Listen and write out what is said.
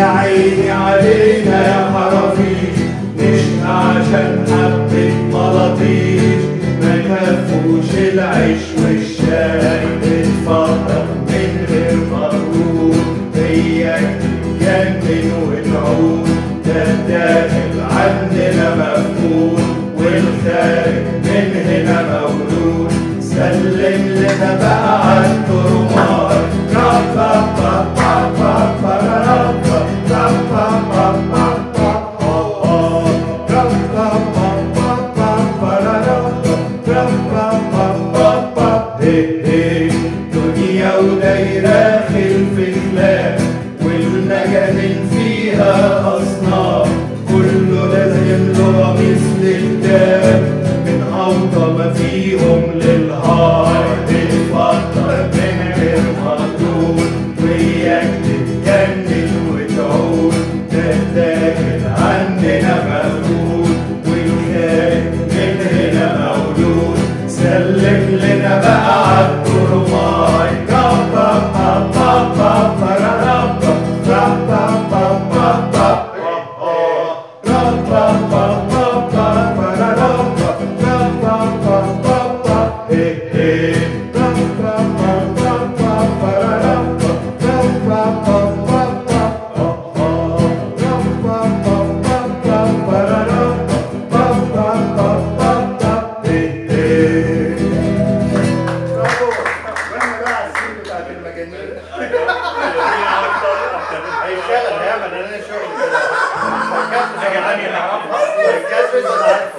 يا عيني علينا يا حرافيش نشقى عشان حبة ملاطيش ما كفوش العيش والشاي نتفرج من غير مغرور هيك تتجنن وتعود ده الداخل عندنا مفقود والخارج من هنا مولود سلم لنا بقى على الترمار رابا بابا بابا رابا رابا بابا بابا رابا بابا بابا رابا رابا بابا هي هي دنيا ودايرة خلف خلاف والمجانين فيها أصناف كله لازم له قميص للدم من أوطى ما فيهم للهار بتفكر من غير مردود وياك تتجنن وتعود ده الداخل عندنا مفقود والخارج من هنا مولود سلم لنا بقى عالترماي رابا بابا بابا رابا رابا بابا بابا رابا بابا بابا رابا رابا بابا هي هي رابا بابا بابا رابا رابا بابا رابا بابا بابا رابا بابا بابا هي هي برافو واحنا بقى على السين بتاعت المجانين هيشتغل هيعمل لنا شغل كده حاجة تانية نعرفها هيكسب